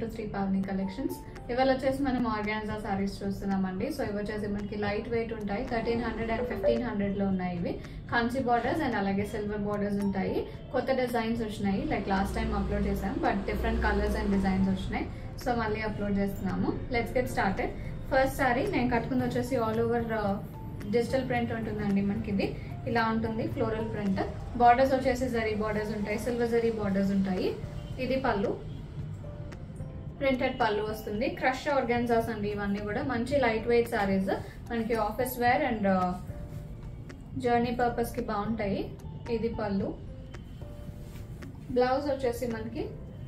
to Shri Pavani collections ఇవాళ వచ్చేసి మనం ఆర్గాన్జా సారీస్ చూస్తున్నామండి సో ఇవి వచ్చేసి మనకి లైట్ వెయిట్ ఉంటాయి thirteen hundred and fifteen hundred లో ఉన్నాయి ఇవి కంచి బార్డర్స్ అండ్ అలాగే సిల్వర్ బార్డర్స్ ఉంటాయి కొత్త డిజైన్స్ వచ్చినాయి లైక్ లాస్ట్ టైం అప్లోడ్ చేసాం but different colours and designs వచ్చినాయి సో మళ్ళీ అప్లోడ్ చేస్తున్నాము let's get started first sari నేను కట్టుకుంది వచ్చేసి ఆల్ ఓవర్ డిజిటల్ ప్రింట్ ఉంటుందండి మనకి ఇది ఇలా ఉంటుంది ఫ్లోరల్ ప్రింట్ బార్డర్స్ వచ్చేసి జరీ బార్డర్స్ ఉంటాయి సిల్వర్ జరీ బార్డర్స్ ఉంటాయి ఇది పళ్ళు ప్రింటెడ్ పళ్ళు వస్తుంది క్రష్ ఆర్గాన్జాస్ అండి ఇవన్నీ కూడా మంచి లైట్ వెయిట్ సారీస్ మనకి office wear and journey purpose కి బాగుంటాయి ఇది పళ్ళు బ్లౌజ్ వచ్చేసి మనకి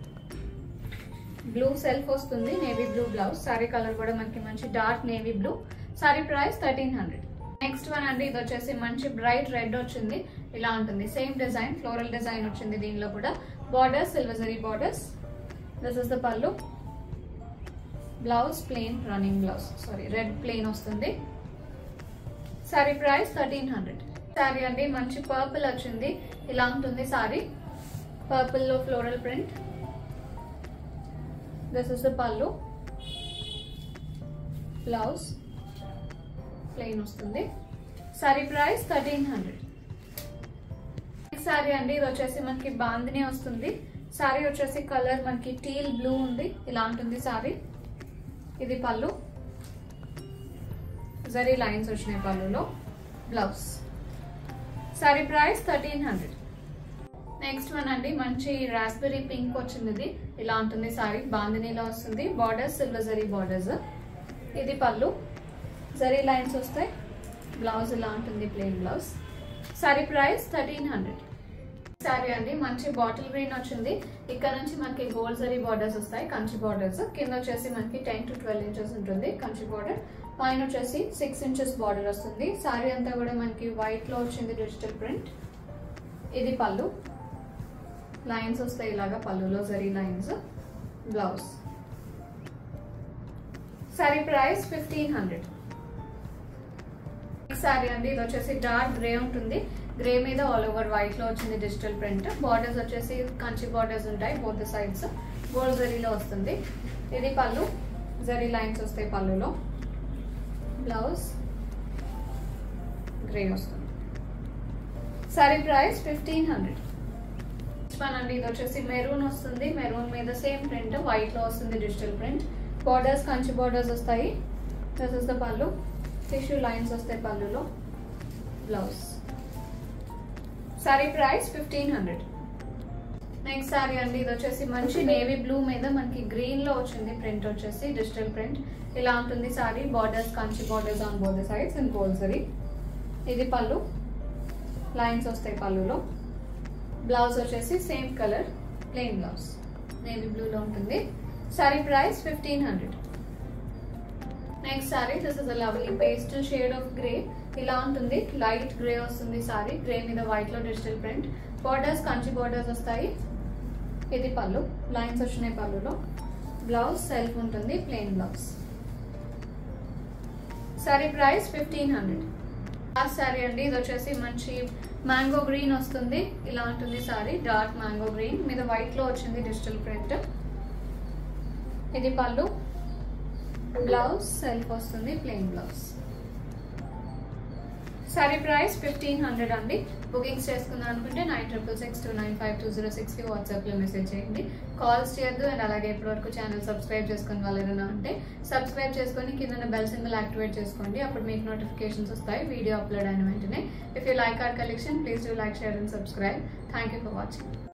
బ్లూ సెల్ఫ్ వస్తుంది navy blue blouse sari colour కూడా మనకి మంచి dark navy blue sari price thirteen hundred next one అండి ఇది వచ్చేసి మంచి బ్రైట్ రెడ్ వచ్చింది ఇలా ఉంటుంది సేమ్ డిజైన్ ఫ్లోరల్ డిజైన్ వచ్చింది దీనిలో కూడా borders silver zari borders this is the pallu blouse plain running blouse sari red plain వస్తుంది sari price thirteen hundred sari అండి మంచి పర్పుల్ వచ్చింది ఇలా ఉంటుంది సారీ పర్పుల్ లో floral print this is the pallu blouse plain వస్తుంది sari price thirteen hundred sari అండి ఇది వచ్చేసి మనకి బాందిని వస్తుంది సారీ వచ్చేసి కలర్ మనకి టీల్ బ్లూ ఉంది ఇలా ఉంటుంది సారీ ఇది పళ్ళు జరీ లైన్స్ వచ్చినాయి పళ్ళులో blouse sari price thirteen hundred next one అండి మంచి రాస్బెరీ పింక్ వచ్చింది ఇది ఇలా ఉంటుంది సారీ బాందినీలో వస్తుంది బార్డర్స్ సిల్వర్ జరీ బార్డర్స్ ఇది పళ్ళు జరీ లైన్స్ వస్తాయి బ్లౌజ్ ఇలా ఉంటుంది plain blouse sari price thirteen hundred sari అండి మంచి బాటిల్ గ్రీన్ వచ్చింది ఇక్కడ నుంచి మనకి గోల్డ్ జరీ బార్డర్స్ వస్తాయి కంచి బార్డర్స్ కింద వచ్చేసి మనకి టెన్ టు ట్వెల్వ్ ఇంచెస్ ఉంటుంది కంచి బార్డర్ పైన వచ్చేసి సిక్స్ ఇంచెస్ బార్డర్ వస్తుంది సారీ అంతా కూడా మనకి వైట్ లో వచ్చింది డిజిటల్ ప్రింట్ ఇది పళ్ళు లైన్స్ వస్తాయి ఇలాగా పళ్ళులో zari lines blouse sari price fifteen hundred sari అండి ఇది వచ్చేసి డార్క్ గ్రే ఉంటుంది గ్రే మీద ఆల్ ఓవర్ వైట్ లో వచ్చింది డిజిటల్ ప్రింట్ బార్డర్స్ వచ్చేసి కంచి బార్డర్స్ ఉంటాయి బోత్ సైడ్స్ గోల్డ్ జరీలో వస్తుంది ఇది పళ్ళు జరీ లైన్స్ వస్తాయి పళ్ళులో బ్లౌజ్ గ్రే వస్తుంది sari price fifteen hundred one అండి ఇది వచ్చేసి మెరూన్ వస్తుంది మెరూన్ మీద సేమ్ ప్రింట్ వైట్ లో వస్తుంది digital print borders Kanchi borders వస్తాయి this is the pallu tissue lines వస్తాయి పళ్ళులో blouse sari price fifteen hundred next sari అండి ఇది వచ్చేసి మంచి నేవీ బ్లూ మీద మనకి గ్రీన్ లో వచ్చింది ప్రింట్ వచ్చేసి డిజిటల్ ప్రింట్ ఇలా ఉంటుంది sari borders Kanchi borders on both sides and గోల్సరీ ఇది పళ్ళు లైన్స్ వస్తాయి పళ్ళులో బ్లౌజ్ వచ్చేసి same colour plain blouse navy బ్లూలో ఉంటుంది sari price fifteen hundred next sari this is a lovely pastel shade of grey ఇలా ఉంటుంది లైట్ గ్రే వస్తుంది సారీ గ్రే మీద వైట్ లో digital print borders Kanchi borders వస్తాయి ఇది పళ్ళు లైన్స్ వచ్చినాయి పళ్ళులో బ్లౌజ్ సెల్ఫ్ ఉంటుంది plain blouse sari price fifteen hundred last sari అండి ఇది వచ్చేసి మంచి మ్యాంగో గ్రీన్ వస్తుంది ఇలా ఉంటుంది సారీ డార్క్ మ్యాంగో గ్రీన్ మీద వైట్ లో వచ్చింది డిజిటల్ ప్రింట్ ఇది పళ్ళు బ్లౌజ్ సెల్ఫ్ వస్తుంది plain blouse sari price fifteen hundred అండి బుకింగ్స్ చేసుకుందాం అనుకుంటే nine triple six two nine five two zero సిక్స్కి వాట్సాప్లో మెసేజ్ చేయండి కాల్స్ చేయొద్దు అండ్ అలాగే ఇప్పటివరకు ఛానల్ సబ్స్క్రైబ్ చేసుకుని వాళ్ళు ఏదైనా ఉంటే సబ్స్క్రైబ్ చేసుకొని కింద బెల్ సింబల్ యాక్టివేట్ చేసుకోండి అప్పుడు మీకు నోటిఫికేషన్స్ వస్తాయి వీడియో అప్లోడ్ అయిన వెంటనే if you like our collection please do like share and subscribe thank you for watching